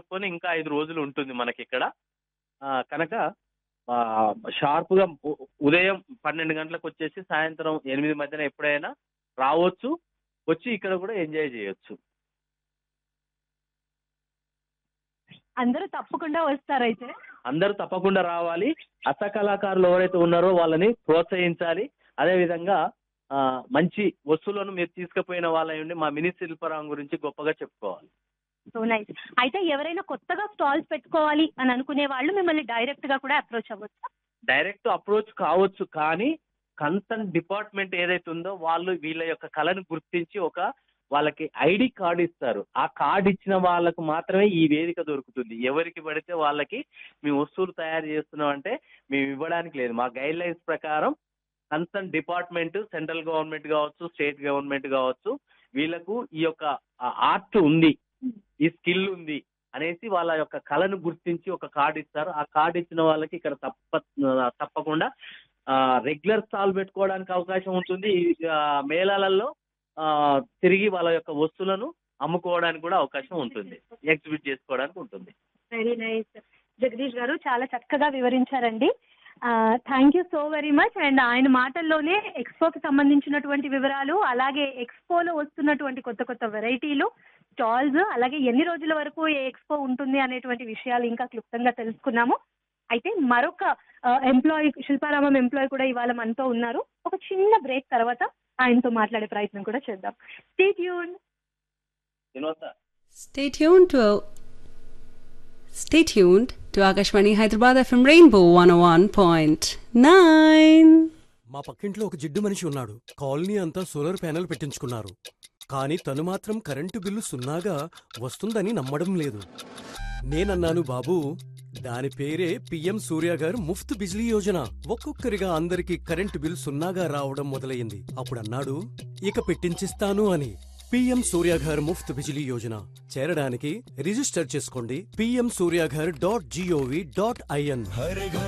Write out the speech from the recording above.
కలుపుకొని ఇంకా ఐదు రోజులు ఉంటుంది మనకి ఇక్కడ ఆ, కనుక ఆ, షార్ప్గా ఉ- ఉదయం పన్నెండు గంటలకు వచ్చేసి సాయంత్రం ఎనిమిది మధ్యన ఎప్పుడైనా రావచ్చు వచ్చి ఇక్కడ కూడా ఎంజాయ్ చేయొచ్చు అందరూ తప్పకుండా వస్తారైతే అందరూ తప్పకుండా రావాలి హస్త కళాకారులు ఎవరైతే ఉన్నారో వాళ్ళని ప్రోత్సహించాలి అదేవిధంగా ఆ, మంచి వస్తువులను మీరు తీసుకుపోయిన వాళ్ళ మా మినీ శిల్పరాం గురించి గొప్పగా చెప్పుకోవాలి సో నైస్ అయితే ఎవరైనా కొత్తగా స్టాల్స్ పెట్టుకోవాలి అని అనుకునే వాళ్ళు మిమ్మల్ని డైరెక్ట్ గా కూడా అప్రోచ్ అవ్వచ్చు డైరెక్ట్ అప్రోచ్ కావచ్చు కానీ కన్సర్న్ డిపార్ట్మెంట్ ఏదైతే ఉందో వాళ్ళు వీళ్ళ యొక్క కళను గుర్తించి ఒక వాళ్ళకి ఐడి కార్డు ఇస్తారు ఆ కార్డు ఇచ్చిన వాళ్ళకు మాత్రమే ఈ వేదిక దొరుకుతుంది ఎవరికి పడితే వాళ్ళకి మేము వస్తువులు తయారు చేస్తున్నాం అంటే మేము ఇవ్వడానికి లేదు మా గైడ్ లైన్స్ ప్రకారం కన్సర్న్ డిపార్ట్మెంట్ సెంట్రల్ గవర్నమెంట్ కావచ్చు స్టేట్ గవర్నమెంట్ కావచ్చు వీళ్ళకు ఈ యొక్క ఆర్ట్ ఉంది ఈ స్కిల్ ఉంది అనేసి వాళ్ళ యొక్క కళను గుర్తించి ఒక కార్డు ఇస్తారు ఆ కార్డు ఇచ్చిన వాళ్ళకి ఇక్కడ తప్ప తప్పకుండా రెగ్యులర్ స్టాల్ పెట్టుకోవడానికి అవకాశం ఉంటుంది ఈ, ఆ, మేళాలలో ఆ, తిరిగి వాళ్ళ యొక్క వస్తువులను అమ్ముకోవడానికి కూడా అవకాశం ఉంటుంది ఎగ్జిబిట్ చేసుకోవడానికి ఉంటుంది వెరీ నైస్ జగదీష్ గారు చాలా చక్కగా వివరించారండి thank you so very much and ఆయన మాటల్లోనే ఎక్స్పోకి సంబంధించినటువంటి వివరాలు అలాగే ఎక్స్పోలో వస్తున్నటువంటి కొత్త కొత్త వెరైటీలు స్టాల్స్ అలాగే ఎన్ని రోజుల వరకు ఏ ఎక్స్పో ఉంటుంది అనేటువంటి విషయాలు ఇంకా క్లుప్తంగా తెలుసుకున్నాము అయితే మరొక ఎంప్లాయీ శిల్పారామం ఎంప్లాయీ కూడా ఇవాళ మనతో ఉన్నారు ఒక చిన్న బ్రేక్ తర్వాత ఆయనతో మాట్లాడే ప్రయత్నం కూడా చేద్దాం stay tune Vinod Stay tuned to Stay tuned to Akashvani Hyderabad FM Rainbow 101.9. మా పక్కింట్లో ఒక జిడ్డు మనిషి ఉన్నాడు కాలనీ అంతా సోలార్ ప్యానెల్ పెట్టించుకున్నారు కానీ తను మాత్రం కరెంటు బిల్లు సున్నాగా వస్తుందని నమ్మడం లేదు నేనన్నాను బాబు దాని పేరే పిఎం సూర్య గారు ముఫ్త్ బిజ్లీ యోజన ఒక్కొక్కరిగా అందరికి కరెంటు బిల్ సున్నాగా రావడం మొదలయ్యింది అప్పుడు అన్నాడు ఇక పెట్టించిస్తాను అని పిఎం సూర్యాఘర్ ముఫ్త్ బిజిలీ యోజన చేరడానికి రిజిస్టర్ చేసుకోండి PM Suryaghar dot G O V dot IN